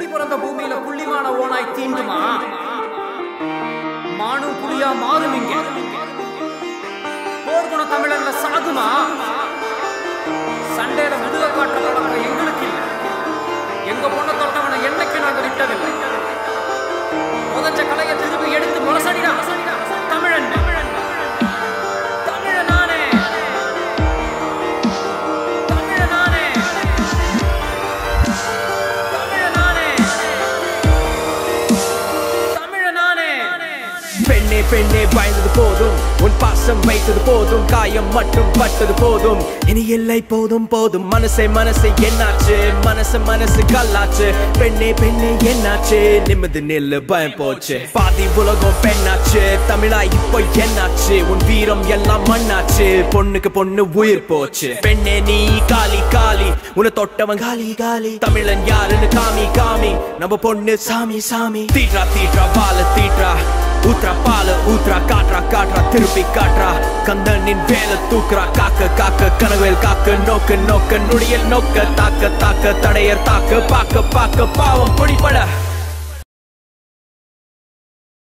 பிறந்த பூமியில புள்ளிமான ஓனாய் தீண்டுமா மானும் புலியா மாறும் இங்க போர்க்குண தமிழன்ல சாகுமா சண்டையில முதுக காட்டுற பழக்கம் எங்களுக்கு இல்ல எங்க பொண்ணை தொட்டவனை என்னைக்கு நாங்க விட்டதில்லை புதஞ்ச கலையை திருப்பி எடுத்து முரசடிடா தமிழன் தமிழனானே தமிழனானே தமிழனானே தமிழனானே பெண்ணே பெண்ணே பயந்தது போதும் உன் பாசம் வைத்தது போதும் காயம் மட்டும் பட்டது போதும் இனி இல்லை போதும் போதும் மனசே மனசே என்னாச்சு மனசு மனசு கல்லாச்சு பெண்ணே பெண்ணே என்னாச்சு நிம்மதி நில்லு பயம் போச்சு பாதி உலகம் பெண்ணாச்சு தமிழா இப்போ என்னாச்சு உன் வீரம் எல்லாம் மண்ணாச்சு பொண்ணுக்கு பொண்ணு உயிர் போச்சு பெண்ணே நீ காலி காலி உன்னை தொட்டவன் காலி காலி தமிழன் யாருன்னு காமி காமி நம்ம பொண்ணு சாமி சாமி தீட்ரா தீட்ரா பால தீட்ரா ஊத்ரா பால ஊத்ரா காட்ரா காட்ரா திருப்பி காட்ரா கந்தனின் வேலை தூக்குறா காக்க காக்க கனவேல் காக்க நோக்க நோக்க நொடியல் நோக்க தாக்க தாக்க தடையர் தாக்க பாக்க பாக்க பாவம் பொடிபட